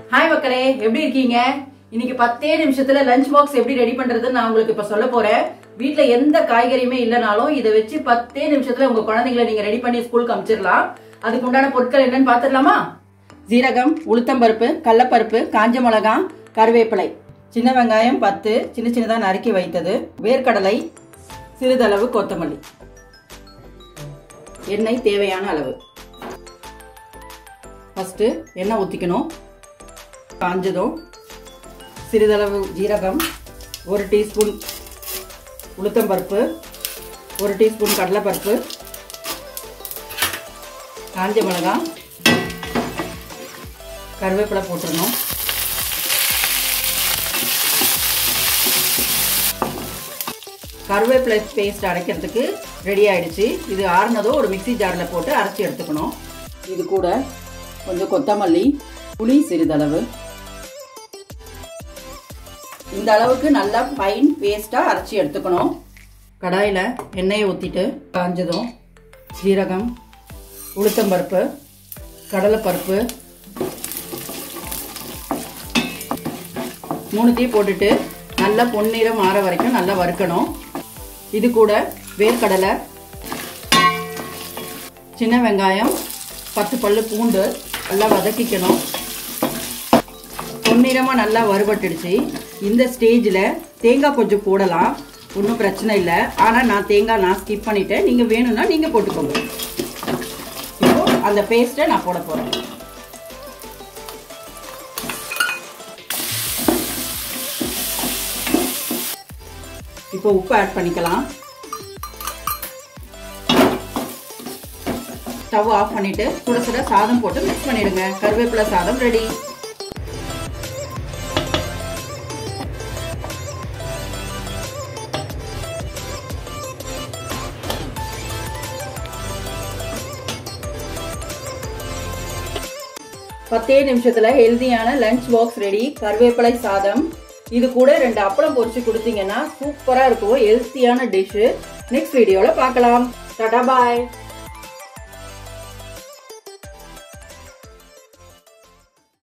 hi மக்களே எப்படி இருக்கீங்க இன்னைக்கு பத்தே நிமிஷத்துல லஞ்ச் பாக்ஸ் எப்படி ரெடி பண்றதுன்னு நான் உங்களுக்கு இப்ப சொல்ல போறேன் வீட்ல எந்த காய்கறியுமே இல்லைனாலும் இதை வச்சு பத்தே நிமிஷத்துல உங்க குழந்தைங்களை நீங்க ரெடி பண்ணி ஸ்கூலுக்கு அனுப்பிச்சிடலாம் அதுக்கு உண்டான பொருட்கள் என்னன்னு பாத்துடலாமா ஜீரகம் உளுத்தம்பருப்பு கடலப்பருப்பு காஞ்ச மிளகாய் கருவேப்பிலை சின்ன வெங்காயம் பத்து சின்ன சின்னதாக நறுக்கி வைத்தது வேர்க்கடலை சிறிதளவு கொத்தமல்லி எண்ணெய் தேவையான அளவு ஃபஸ்ட்டு எண்ணெய் ஊற்றிக்கணும் காஞ்சதும் சிறிதளவு ஜீரகம் ஒரு டீஸ்பூன் உளுத்தம்பருப்பு ஒரு டீஸ்பூன் கடலைப்பருப்பு காஞ்ச மிளகாய் கருவேப்பிலை போட்டுடணும் கருவேப்பிலை பேஸ்ட் அரைக்கிறதுக்கு ரெடி ஆயிடுச்சு இது ஆறுனதும் ஒரு மிக்சி ஜாரில் போட்டு அரைச்சி எடுத்துக்கணும் இது கூட கொஞ்சம் கொத்தமல்லி புளி சிறிதளவு இந்த அளவுக்கு நல்லா ஃபைன் பேஸ்ட்டாக அரைச்சி எடுத்துக்கணும் கடாயில் எண்ணெயை ஊற்றிட்டு காஞ்சதும் ஜீரகம் உளுத்தம்பருப்பு கடலைப்பருப்பு மூணுத்தையும் போட்டுட்டு நல்லா பொன்னிறம் ஆற வரைக்கும் நல்லா வறுக்கணும் இது கூட வேர்க்கடலை சின்ன வெங்காயம் பத்து பல்லு பூண்டு நல்லா வதக்கிக்கணும் பொன்னிறமாக நல்லா வறுபட்டுடுச்சு இந்த ஸ்டேஜில் தேங்காய் கொஞ்சம் போடலாம் ஒன்றும் பிரச்சனை இல்லை ஆனால் நான் தேங்காய் நான் ஸ்கிப் பண்ணிட்டேன் நீங்கள் வேணும்னா நீங்கள் போட்டுக்கோங்க இப்போ அந்த பேஸ்ட்டை நான் போட போகிறேன் இப்போ உப்பு ஆட் பண்ணிக்கலாம் ஸ்டவ் ஆஃப் பண்ணிட்டு சுட சுட சாதம் போட்டு மிக்ஸ் பண்ணிடுங்க கருவேப்பிலை சாதம் ரெடி பத்தே நிமிஷத்துல ஹெல்தியான லஞ்ச் பாக்ஸ் ரெடி கருவேப்பிலை சாதம் இது கூட ரெண்டு அப்பளம் பொரிச்சு கொடுத்தீங்கன்னா சூப்பரா இருக்கும் ஹெல்த்தியான டிஷ் நெக்ஸ்ட் வீடியோல பார்க்கலாம் டாடா பாய்